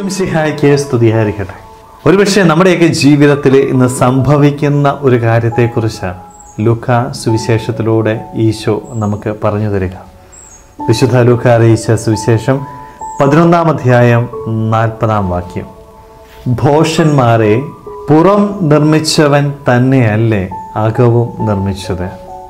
ഈശ്വംസിഹായ്ക്ക് സ്തുതിയായിരിക്കട്ടെ ഒരുപക്ഷെ നമ്മുടെയൊക്കെ ജീവിതത്തിൽ ഇന്ന് സംഭവിക്കുന്ന ഒരു കാര്യത്തെക്കുറിച്ചാണ് ലുക്ക സുവിശേഷത്തിലൂടെ ഈശോ നമുക്ക് പറഞ്ഞു തരിക വിശുദ്ധ ലൂക്ക അറിയിച്ച സുവിശേഷം പതിനൊന്നാം അധ്യായം നാൽപ്പതാം വാക്യം ഭോഷന്മാരെ പുറം നിർമ്മിച്ചവൻ തന്നെയല്ലേ അകവും നിർമ്മിച്ചത്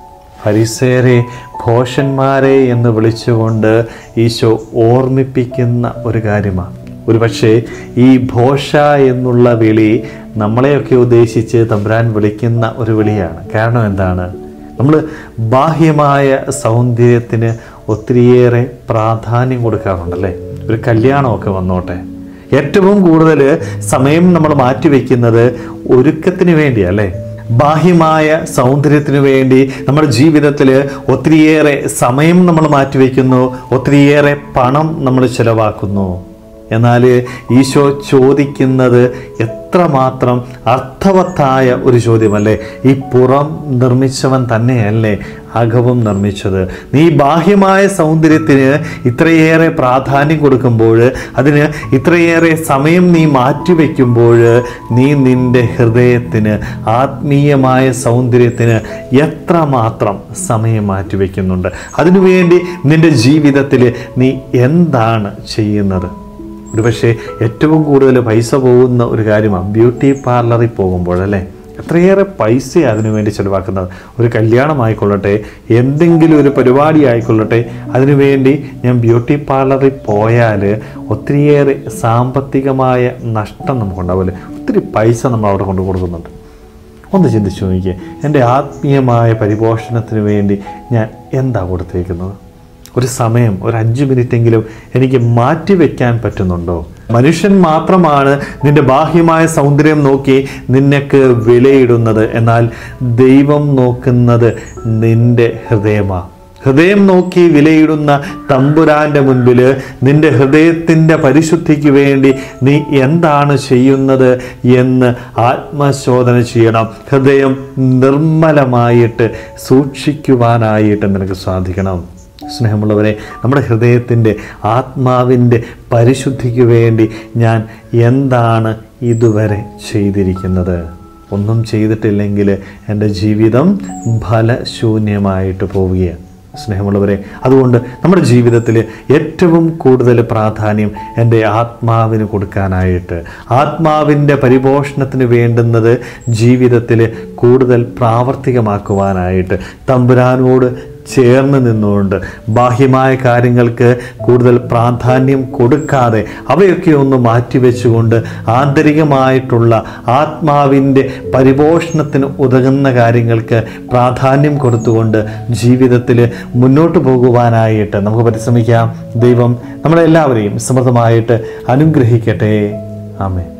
ഫരിസേരെ ഭോഷന്മാരെ എന്ന് വിളിച്ചുകൊണ്ട് ഈശോ ഓർമ്മിപ്പിക്കുന്ന ഒരു കാര്യമാണ് ഒരുപക്ഷെ ഈ ഭോഷ എന്നുള്ള വിളി നമ്മളെയൊക്കെ ഉദ്ദേശിച്ച് തമ്പുരാൻ വിളിക്കുന്ന ഒരു വിളിയാണ് കാരണം എന്താണ് നമ്മൾ ബാഹ്യമായ സൗന്ദര്യത്തിന് ഒത്തിരിയേറെ പ്രാധാന്യം കൊടുക്കാറുണ്ടല്ലേ ഒരു കല്യാണമൊക്കെ വന്നോട്ടെ ഏറ്റവും കൂടുതൽ സമയം നമ്മൾ മാറ്റിവെക്കുന്നത് ഒരുക്കത്തിന് വേണ്ടിയല്ലേ ബാഹ്യമായ സൗന്ദര്യത്തിന് വേണ്ടി നമ്മുടെ ജീവിതത്തിൽ ഒത്തിരിയേറെ സമയം നമ്മൾ മാറ്റിവെക്കുന്നു ഒത്തിരിയേറെ പണം നമ്മൾ ചിലവാക്കുന്നു എന്നാൽ ഈശോ ചോദിക്കുന്നത് എത്രമാത്രം അർത്ഥവത്തായ ഒരു ചോദ്യമല്ലേ ഈ പുറം നിർമ്മിച്ചവൻ തന്നെയല്ലേ അകവും നിർമ്മിച്ചത് നീ ബാഹ്യമായ സൗന്ദര്യത്തിന് ഇത്രയേറെ പ്രാധാന്യം കൊടുക്കുമ്പോൾ അതിന് ഇത്രയേറെ സമയം നീ മാറ്റിവെക്കുമ്പോൾ നീ നിൻ്റെ ഹൃദയത്തിന് ആത്മീയമായ സൗന്ദര്യത്തിന് എത്രമാത്രം സമയം മാറ്റിവെക്കുന്നുണ്ട് അതിനുവേണ്ടി നിൻ്റെ ജീവിതത്തിൽ നീ എന്താണ് ചെയ്യുന്നത് ഒരുപക്ഷെ ഏറ്റവും കൂടുതൽ പൈസ പോകുന്ന ഒരു കാര്യമാണ് ബ്യൂട്ടി പാർലറിൽ പോകുമ്പോഴല്ലേ എത്രയേറെ പൈസ അതിനുവേണ്ടി ചിലവാക്കുന്നത് ഒരു കല്യാണമായിക്കൊള്ളട്ടെ എന്തെങ്കിലും ഒരു പരിപാടി ആയിക്കൊള്ളട്ടെ അതിനുവേണ്ടി ഞാൻ ബ്യൂട്ടി പാർലറിൽ പോയാൽ ഒത്തിരിയേറെ സാമ്പത്തികമായ നഷ്ടം നമുക്കുണ്ടാവില്ലേ ഒത്തിരി പൈസ നമ്മൾ അവിടെ കൊണ്ട് കൊടുക്കുന്നുണ്ട് ഒന്ന് ചിന്തിച്ചു നോക്കിയേ എൻ്റെ ആത്മീയമായ പരിപോഷണത്തിന് വേണ്ടി ഞാൻ എന്താ കൊടുത്തേക്കുന്നത് ഒരു സമയം ഒരു അഞ്ച് മിനിറ്റെങ്കിലും എനിക്ക് മാറ്റിവെക്കാൻ പറ്റുന്നുണ്ടോ മനുഷ്യൻ മാത്രമാണ് നിന്റെ ബാഹ്യമായ സൗന്ദര്യം നോക്കി നിനക്ക് വിലയിടുന്നത് എന്നാൽ ദൈവം നോക്കുന്നത് നിന്റെ ഹൃദയമാണ് ഹൃദയം നോക്കി വിലയിടുന്ന തമ്പുരാന്റെ മുൻപിൽ നിന്റെ ഹൃദയത്തിൻ്റെ പരിശുദ്ധിക്ക് വേണ്ടി നീ എന്താണ് ചെയ്യുന്നത് എന്ന് ആത്മശോധന ചെയ്യണം ഹൃദയം നിർമ്മലമായിട്ട് സൂക്ഷിക്കുവാനായിട്ട് നിനക്ക് സാധിക്കണം സ്നേഹമുള്ളവരെ നമ്മുടെ ഹൃദയത്തിൻ്റെ ആത്മാവിൻ്റെ പരിശുദ്ധിക്ക് വേണ്ടി ഞാൻ എന്താണ് ഇതുവരെ ചെയ്തിരിക്കുന്നത് ഒന്നും ചെയ്തിട്ടില്ലെങ്കിൽ എൻ്റെ ജീവിതം ഫലശൂന്യമായിട്ട് പോവുകയാണ് സ്നേഹമുള്ളവരെ അതുകൊണ്ട് നമ്മുടെ ജീവിതത്തിൽ ഏറ്റവും കൂടുതൽ പ്രാധാന്യം എൻ്റെ ആത്മാവിന് കൊടുക്കാനായിട്ട് ആത്മാവിൻ്റെ പരിപോഷണത്തിന് വേണ്ടുന്നത് ജീവിതത്തിൽ കൂടുതൽ പ്രാവർത്തികമാക്കുവാനായിട്ട് തമ്പുരാനോട് ചേർന്ന് നിന്നുകൊണ്ട് ബാഹ്യമായ കാര്യങ്ങൾക്ക് കൂടുതൽ പ്രാധാന്യം കൊടുക്കാതെ അവയൊക്കെ ഒന്ന് മാറ്റിവെച്ചുകൊണ്ട് ആന്തരികമായിട്ടുള്ള ആത്മാവിൻ്റെ പരിപോഷണത്തിന് ഉതകുന്ന കാര്യങ്ങൾക്ക് പ്രാധാന്യം കൊടുത്തുകൊണ്ട് ജീവിതത്തിൽ മുന്നോട്ട് പോകുവാനായിട്ട് നമുക്ക് പരിശ്രമിക്കാം ദൈവം നമ്മളെല്ലാവരെയും സമൃദ്ധമായിട്ട് അനുഗ്രഹിക്കട്ടെ ആമേ